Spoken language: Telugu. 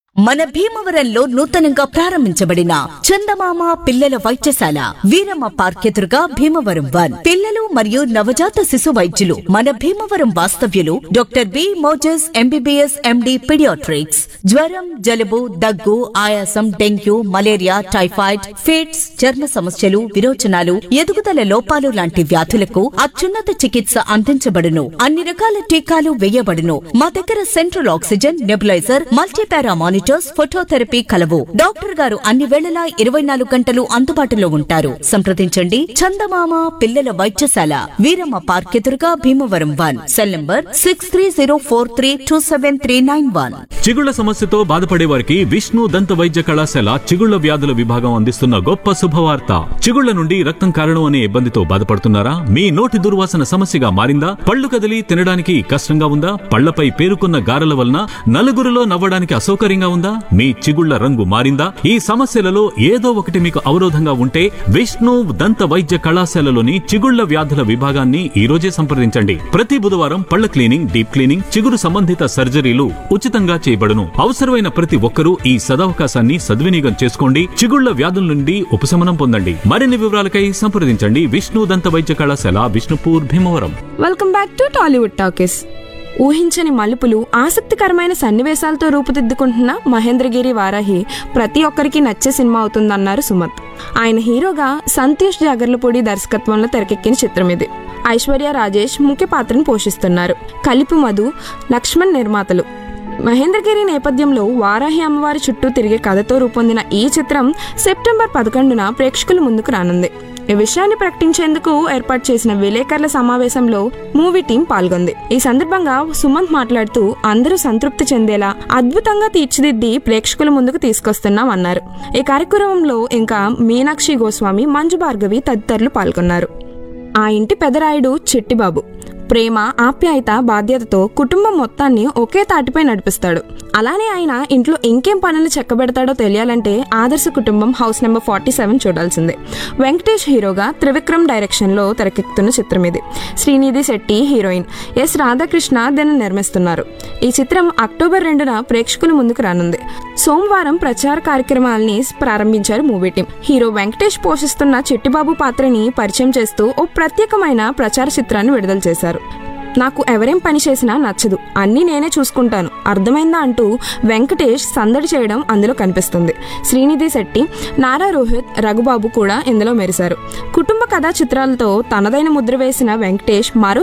మన భీమవరంలో నూతనంగా ప్రారంభించబడిన చందమామ పిల్లల వైద్యశాల వీరమ్మ పార్క్ ఎదురుగా భీమవరం వన్ పిల్లలు మరియు నవజాత శిశు వైద్యులు మన భీమవరం వాస్తవ్యులు doctor B Moses MBBS MD paediatrics జ్వరం జలుబు దగ్గు ఆయాసం డెంగ్యూ మలేరియా టైఫాయిడ్ ఫిట్స్ చర్మ సమస్యలు విరోచనాలు ఎదుగుదల లోపాలు లాంటి వ్యాధులకు అత్యున్నత చికిత్స అందించబడును అన్ని రకాల టీకాలు వేయబడును మా దగ్గర central oxygen nebuliser multipara monitors phototherapy కలవు డాక్టర్ గారు అన్ని వేళలా ఇరవై నాలుగు గంటలు అందుబాటులో ఉంటారు సంప్రదించండి చందమామ పిల్లల వైద్యశాల వీరమ్మ పార్క్ ఎదురుగా Bhimavaram one cell number six three zero four three two seven three nine one చిగుళ్ల సమస్యతో బాధపడే వారికి విష్ణు దంత వైద్య కళాశాల చిగుళ్ల వ్యాధుల విభాగం అందిస్తున్న గొప్ప శుభవార్త చిగుళ్ల నుండి రక్తం కారణం అనే ఇబ్బందితో బాధపడుతున్నారా మీ నోటి దుర్వాసన సమస్యగా మారిందా పళ్ళు కదిలి తినడానికి కష్టంగా ఉందా పళ్లపై పేరుకున్న గారెల వలన నలుగురిలో నవ్వడానికి అసౌకర్యంగా ఉందా మీ చిగుళ్ల రంగు మారిందా ఈ సమస్యలలో ఏదో ఒకటి మీకు అవరోధంగా ఉంటే విష్ణు దంత వైద్య కళాశాలలోని చిగుళ్ల వ్యాధుల విభాగాన్ని ఈ రోజే సంప్రదించండి ప్రతి బుధవారం పళ్ల క్లీనింగ్ డీప్ క్లీనింగ్ చిగురు సంబంధిత సర్జరీలు ఉచితంగా చేయబడును అవసరమైన ప్రతి ఒక్కరూ ఈ సదవకాశాన్ని సద్వినియోగం చేసుకోండి చిగుళ్ల వ్యాధుల నుండి ఉపశమనం పొందండి మరిన్ని వివరాలకై సంప్రదించండి విష్ణు దంత వైద్య కళాశాల Vishnupur Bhimavaram welcome back to Tollywood talkies ఊహించని మలుపులు ఆసక్తికరమైన సన్నివేశాలతో రూపుదిద్దుకుంటున్న మహేంద్రగిరి వారాహి ప్రతి ఒక్కరికి నచ్చే సినిమా అవుతుందన్నారు సుమత్ ఆయన హీరోగా సంతోష్ జాగర్లపూడి దర్శకత్వంలో తెరకెక్కిన చిత్రం ఇది ఐశ్వర్య రాజేష్ ముఖ్య పాత్రను పోషిస్తున్నారు కలిపి మధు లక్ష్మణ్ నిర్మాతలు మహేంద్రగిరి నేపథ్యంలో వారాహి అమ్మవారి చుట్టూ తిరిగే కథతో రూపొందిన ఈ చిత్రం సెప్టెంబర్ పదకొండున ప్రేక్షకుల ముందుకు రానుంది ఈ విషయాన్ని ప్రకటించేందుకు ఏర్పాటు చేసిన విలేకరుల సమావేశంలో మూవీ టీం పాల్గొంది ఈ సందర్భంగా సుమంత్ మాట్లాడుతూ అందరూ సంతృప్తి చెందేలా అద్భుతంగా తీర్చిదిద్ది ప్రేక్షకుల ముందుకు తీసుకొస్తున్నాం అన్నారు ఈ కార్యక్రమంలో ఇంకా మీనాక్షి గోస్వామి మంజు భార్గవి తదితరులు పాల్గొన్నారు ఆ ఇంటి పెదరాయుడు చిట్టిబాబు ప్రేమ ఆప్యాయత బాధ్యతతో కుటుంబం మొత్తాన్ని ఒకే తాటిపై నడిపిస్తాడు అలానే ఆయన ఇంట్లో ఇంకేం పనులు చెక్కబెడతాడో తెలియాలంటే ఆదర్శ కుటుంబం హౌస్ నెంబర్ ఫార్టీ సెవెన్ చూడాల్సిందే వెంకటేష్ హీరోగా త్రివిక్రమ్ డైరెక్షన్లో తెరకెక్కుతున్న చిత్రం ఇది శ్రీనిధి శెట్టి హీరోయిన్ ఎస్ రాధాకృష్ణ దీన్ని నిర్మిస్తున్నారు ఈ చిత్రం అక్టోబర్ రెండున ప్రేక్షకుల ముందుకు రానుంది సోమవారం ప్రచార కార్యక్రమాల్ని ప్రారంభించారు మూవీ టీం హీరో వెంకటేష్ పోషిస్తున్న చిట్టిబాబు పాత్రని పరిచయం చేస్తూ ఓ ప్రత్యేకమైన ప్రచార చిత్రాన్ని విడుదల చేశారు నాకు ఎవరేం పని చేసినా నచ్చదు అన్నీ నేనే చూసుకుంటాను అర్థమైందా అంటూ వెంకటేష్ సందడి చేయడం అందులో కనిపిస్తుంది శ్రీనిధి శెట్టి నారా రోహిత్ రఘుబాబు కూడా ఇందులో మెరిశారు కుటుంబ కథా చిత్రాలతో తనదైన ముద్ర వేసిన వెంకటేష్ మరో